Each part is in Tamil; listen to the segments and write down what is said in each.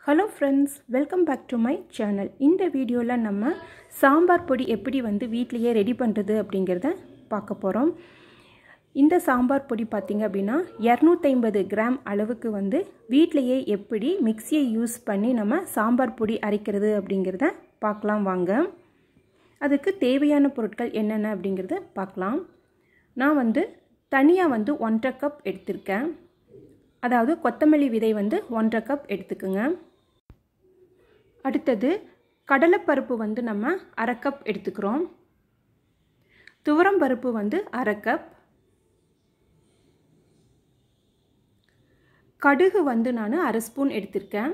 hello friends welcome back to my channel இந்த வீடியோவில் நம்ம சாம்பார் பொடி எப்படி வந்து வீட்லேயே ரெடி பண்ணுறது அப்படிங்கிறத பார்க்க போகிறோம் இந்த சாம்பார் பொடி பார்த்திங்க அப்படின்னா இரநூத்தைம்பது கிராம் அளவுக்கு வந்து வீட்லேயே எப்படி மிக்சியை யூஸ் பண்ணி நம்ம சாம்பார் பொடி அரைக்கிறது அப்படிங்கிறத பார்க்கலாம் வாங்க அதுக்கு தேவையான பொருட்கள் என்னென்ன அப்படிங்கிறத பார்க்கலாம் நான் வந்து தனியாக வந்து ஒன்றரை கப் எடுத்திருக்கேன் அதாவது கொத்தமல்லி விதை வந்து ஒன்றரை கப் எடுத்துக்குங்க அடுத்தது கடலைப்பருப்பு வந்து நம்ம அரை கப் எடுத்துக்கிறோம் துவரம் பருப்பு வந்து அரை கப் கடுகு வந்து நான் அரை ஸ்பூன் எடுத்திருக்கேன்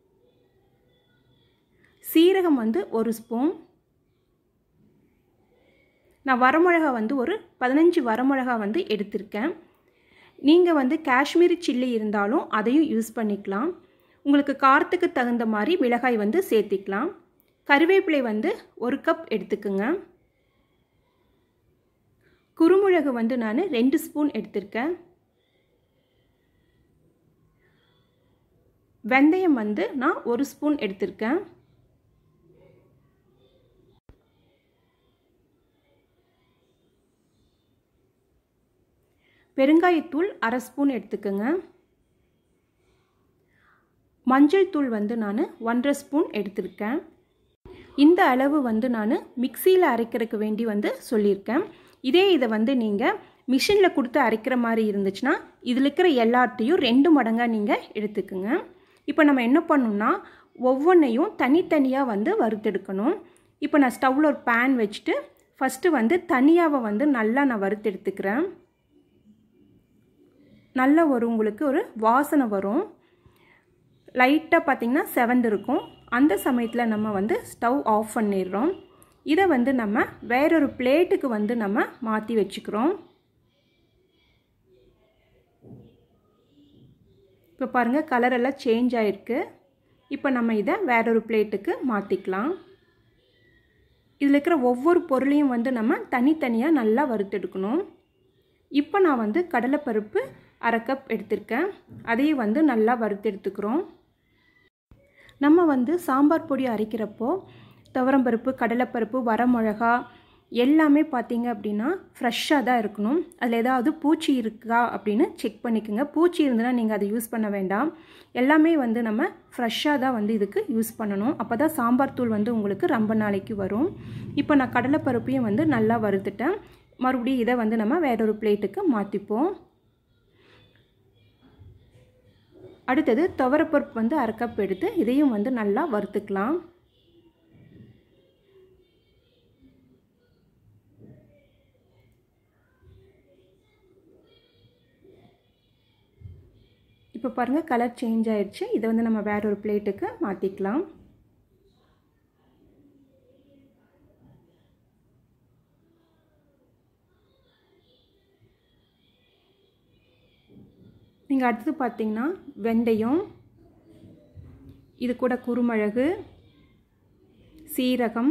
சீரகம் வந்து ஒரு ஸ்பூன் நான் வரமிளகா வந்து ஒரு பதினஞ்சு வரமிளகா வந்து எடுத்திருக்கேன் நீங்கள் வந்து காஷ்மீரி சில்லி இருந்தாலும் அதையும் யூஸ் பண்ணிக்கலாம் உங்களுக்கு காரத்துக்கு தகுந்த மாதிரி மிளகாய் வந்து சேர்த்திக்கலாம் கருவேப்பிலை வந்து ஒரு கப் எடுத்துக்குங்க குறுமிளகு வந்து நான் ரெண்டு ஸ்பூன் எடுத்திருக்கேன் வெந்தயம் வந்து நான் ஒரு ஸ்பூன் எடுத்திருக்கேன் பெருங்காயத்தூள் அரை ஸ்பூன் எடுத்துக்கோங்க மஞ்சள் தூள் வந்து நான் ஒன்றரை ஸ்பூன் எடுத்திருக்கேன் இந்த அளவு வந்து நான் மிக்சியில் அரைக்கிறதுக்கு வேண்டி வந்து சொல்லியிருக்கேன் இதே இதை வந்து நீங்கள் மிஷினில் கொடுத்து அரைக்கிற மாதிரி இருந்துச்சுன்னா இதில் இருக்கிற எல்லாத்தையும் ரெண்டு மடங்காக நீங்கள் எடுத்துக்குங்க இப்போ நம்ம என்ன பண்ணணும்னா ஒவ்வொன்றையும் தனித்தனியாக வந்து வறுத்தெடுக்கணும் இப்போ நான் ஸ்டவ்வில் ஒரு பேன் வச்சுட்டு ஃபஸ்ட்டு வந்து தனியாவை வந்து நல்லா நான் வறுத்து எடுத்துக்கிறேன் நல்ல ஒரு உங்களுக்கு ஒரு வாசனை வரும் லைட்டாக பார்த்திங்கன்னா செவந்து இருக்கும் அந்த சமயத்தில் நம்ம வந்து ஸ்டவ் ஆஃப் பண்ணிடுறோம் இதை வந்து நம்ம வேறொரு பிளேட்டுக்கு வந்து நம்ம மாற்றி வச்சுக்கிறோம் இப்போ பாருங்கள் கலரெல்லாம் சேஞ்ச் ஆகிருக்கு இப்போ நம்ம இதை வேறொரு பிளேட்டுக்கு மாற்றிக்கலாம் இதில் இருக்கிற ஒவ்வொரு பொருளையும் வந்து நம்ம தனித்தனியாக நல்லா வறுத்தெடுக்கணும் இப்போ நான் வந்து கடலைப்பருப்பு அரை கப் எடுத்திருக்கேன் அதையும் வந்து நல்லா வறுத்தெடுத்துக்கிறோம் நம்ம வந்து சாம்பார் பொடி அரைக்கிறப்போ துவரம்பருப்பு கடலைப்பருப்பு வரமிளகா எல்லாமே பார்த்தீங்க அப்படின்னா ஃப்ரெஷ்ஷாக தான் இருக்கணும் அதில் ஏதாவது பூச்சி இருக்கா அப்படின்னு செக் பண்ணிக்கோங்க பூச்சி இருந்ததுன்னா நீங்கள் அதை யூஸ் பண்ண வேண்டாம் எல்லாமே வந்து நம்ம ஃப்ரெஷ்ஷாக தான் வந்து இதுக்கு யூஸ் பண்ணணும் அப்போ தான் சாம்பார் தூள் வந்து உங்களுக்கு ரொம்ப நாளைக்கு வரும் இப்போ நான் கடலைப்பருப்பையும் வந்து நல்லா வறுத்துட்டேன் மறுபடியும் இதை வந்து நம்ம வேறொரு பிளேட்டுக்கு மாற்றிப்போம் அடுத்தது துவரப்பருப்பு வந்து அரை கப் எடுத்து இதையும் வந்து நல்லா வறுத்துக்கலாம் இப்போ பாருங்கள் கலர் சேஞ்ச் ஆயிடுச்சு இதை வந்து நம்ம வேற ஒரு பிளேட்டுக்கு மாற்றிக்கலாம் நீங்கள் அடுத்து பார்த்தீங்கன்னா வெந்தயம் இது கூட குருமிளகு சீரகம்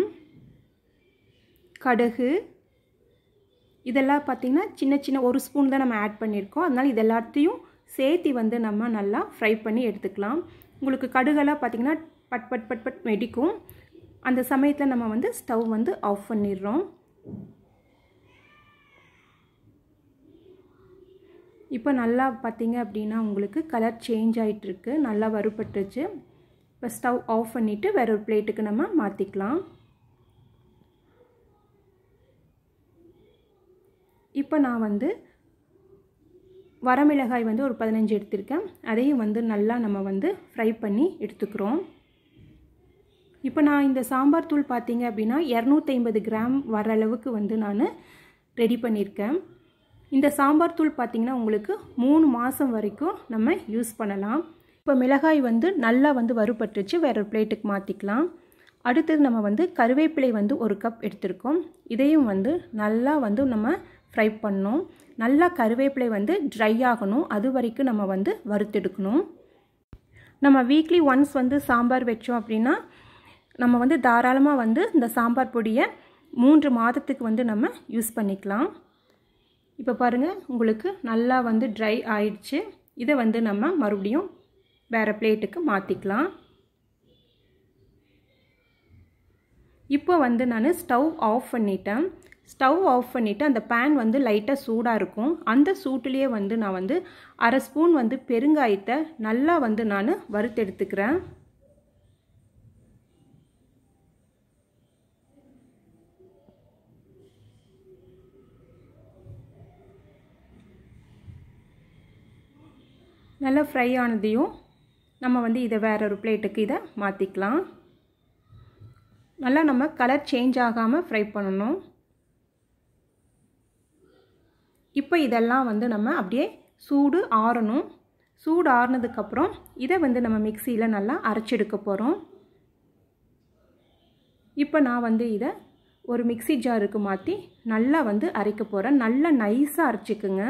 கடுகு இதெல்லாம் பார்த்திங்கன்னா சின்ன சின்ன ஒரு ஸ்பூன் தான் நம்ம ஆட் பண்ணியிருக்கோம் அதனால் இது எல்லாத்தையும் சேர்த்தி வந்து நம்ம நல்லா ஃப்ரை பண்ணி எடுத்துக்கலாம் உங்களுக்கு கடுகெல்லாம் பார்த்திங்கன்னா பட் பட் பட் பட் வெடிக்கும் அந்த சமயத்தில் நம்ம வந்து ஸ்டவ் வந்து ஆஃப் பண்ணிடுறோம் இப்போ நல்லா பார்த்தீங்க அப்படின்னா உங்களுக்கு கலர் சேஞ்ச் ஆகிட்டுருக்கு நல்லா வறுபட்டுருச்சு இப்போ ஸ்டவ் ஆஃப் பண்ணிவிட்டு வேற ஒரு பிளேட்டுக்கு நம்ம மாற்றிக்கலாம் இப்போ நான் வந்து வரமிளகாய் வந்து ஒரு பதினஞ்சு எடுத்திருக்கேன் அதையும் வந்து நல்லா நம்ம வந்து ஃப்ரை பண்ணி எடுத்துக்கிறோம் இப்போ நான் இந்த சாம்பார் தூள் பார்த்தீங்க அப்படின்னா இரநூத்தைம்பது கிராம் வர அளவுக்கு வந்து நான் ரெடி பண்ணியிருக்கேன் இந்த சாம்பார் தூள் பார்த்திங்கன்னா உங்களுக்கு மூணு மாதம் வரைக்கும் நம்ம யூஸ் பண்ணலாம் இப்போ மிளகாய் வந்து நல்லா வந்து வறுபட்டுச்சு வேற ஒரு பிளேட்டுக்கு மாற்றிக்கலாம் அடுத்தது நம்ம வந்து கருவேப்பிலை வந்து ஒரு கப் எடுத்திருக்கோம் இதையும் வந்து நல்லா வந்து நம்ம ஃப்ரை பண்ணணும் நல்லா கருவேப்பிலை வந்து ட்ரை ஆகணும் அது வரைக்கும் நம்ம வந்து வறுத்தெடுக்கணும் நம்ம வீக்லி ஒன்ஸ் வந்து சாம்பார் வச்சோம் அப்படின்னா நம்ம வந்து தாராளமாக வந்து இந்த சாம்பார் பொடியை மூன்று மாதத்துக்கு வந்து நம்ம யூஸ் பண்ணிக்கலாம் இப்போ பாருங்கள் உங்களுக்கு நல்லா வந்து ட்ரை ஆயிடுச்சு இதை வந்து நம்ம மறுபடியும் வேறு பிளேட்டுக்கு மாற்றிக்கலாம் இப்போ வந்து நான் ஸ்டவ் ஆஃப் பண்ணிட்டேன் ஸ்டவ் ஆஃப் பண்ணிவிட்டு அந்த பேன் வந்து லைட்டாக சூடாக இருக்கும் அந்த சூட்டுலேயே வந்து நான் வந்து அரை ஸ்பூன் வந்து பெருங்காயத்தை நல்லா வந்து நான் வறுத்தெடுத்துக்கிறேன் நல்லா ஃப்ரை ஆனதையும் நம்ம வந்து இதை வேற ஒரு பிளேட்டுக்கு இதை மாற்றிக்கலாம் நல்லா நம்ம கலர் சேஞ்ச் ஆகாமல் ஃப்ரை பண்ணணும் இப்போ இதெல்லாம் வந்து நம்ம அப்படியே சூடு ஆறணும் சூடு ஆறுனதுக்கப்புறம் இதை வந்து நம்ம மிக்சியில் நல்லா அரைச்செடுக்க போகிறோம் இப்போ நான் வந்து இதை ஒரு மிக்சி ஜாருக்கு மாற்றி நல்லா வந்து அரைக்க போகிறேன் நல்லா நைஸாக அரைச்சிக்குங்க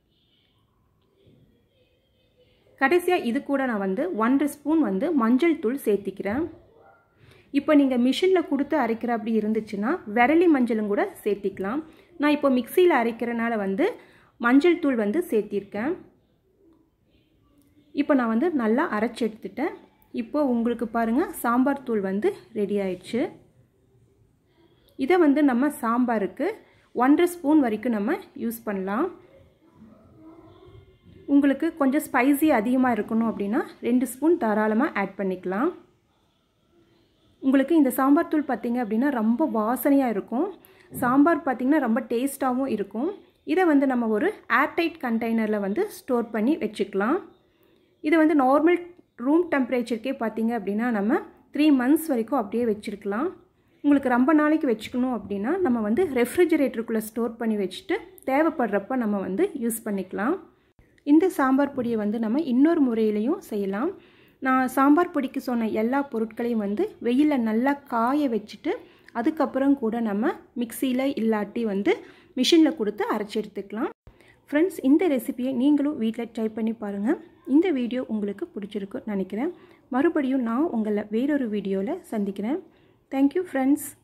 கடைசியாக இது கூட நான் வந்து ஒன்றரை ஸ்பூன் வந்து மஞ்சள் தூள் சேர்த்திக்கிறேன் இப்போ நீங்கள் மிஷினில் கொடுத்து அரைக்கிற அப்படி இருந்துச்சுன்னா விரலி மஞ்சளும் கூட சேர்த்திக்கலாம் நான் இப்போ மிக்சியில் அரைக்கிறனால வந்து மஞ்சள் தூள் வந்து சேர்த்திருக்கேன் இப்போ நான் வந்து நல்லா அரைச்சி எடுத்துட்டேன் இப்போ உங்களுக்கு பாருங்கள் சாம்பார் தூள் வந்து ரெடி ஆயிடுச்சு இதை வந்து நம்ம சாம்பாருக்கு ஒன்றரை ஸ்பூன் வரைக்கும் நம்ம யூஸ் பண்ணலாம் உங்களுக்கு கொஞ்சம் ஸ்பைசி அதிகமாக இருக்கணும் அப்படின்னா ரெண்டு ஸ்பூன் தாராளமாக ஆட் பண்ணிக்கலாம் உங்களுக்கு இந்த சாம்பார் தூள் பார்த்திங்க அப்படின்னா ரொம்ப வாசனையாக இருக்கும் சாம்பார் பார்த்திங்கன்னா ரொம்ப டேஸ்ட்டாகவும் இருக்கும் இதை வந்து நம்ம ஒரு ஏர்டைட் கண்டெய்னரில் வந்து ஸ்டோர் பண்ணி வச்சுக்கலாம் இது வந்து நார்மல் ரூம் டெம்பரேச்சருக்கே பார்த்திங்க அப்படின்னா நம்ம த்ரீ மந்த்ஸ் வரைக்கும் அப்படியே வச்சுருக்கலாம் உங்களுக்கு ரொம்ப நாளைக்கு வச்சுக்கணும் அப்படின்னா நம்ம வந்து ரெஃப்ரிஜரேட்டருக்குள்ளே ஸ்டோர் பண்ணி வச்சுட்டு தேவைப்படுறப்ப நம்ம வந்து யூஸ் பண்ணிக்கலாம் இந்த சாம்பார் பொடியை வந்து நம்ம இன்னொரு முறையிலையும் செய்யலாம் நான் சாம்பார் பொடிக்கு சொன்ன எல்லா பொருட்களையும் வந்து வெயிலில் நல்லா காய வச்சுட்டு அதுக்கப்புறம் கூட நம்ம மிக்சியில் இல்லாட்டி வந்து மிஷினில் கொடுத்து அரைச்சி எடுத்துக்கலாம் ஃப்ரெண்ட்ஸ் இந்த ரெசிபியை நீங்களும் வீட்டில் ட்ரை பண்ணி பாருங்கள் இந்த வீடியோ உங்களுக்கு பிடிச்சிருக்குன்னு நினைக்கிறேன் மறுபடியும் நான் உங்களை வேறொரு வீடியோவில் சந்திக்கிறேன் தேங்க்யூ ஃப்ரெண்ட்ஸ்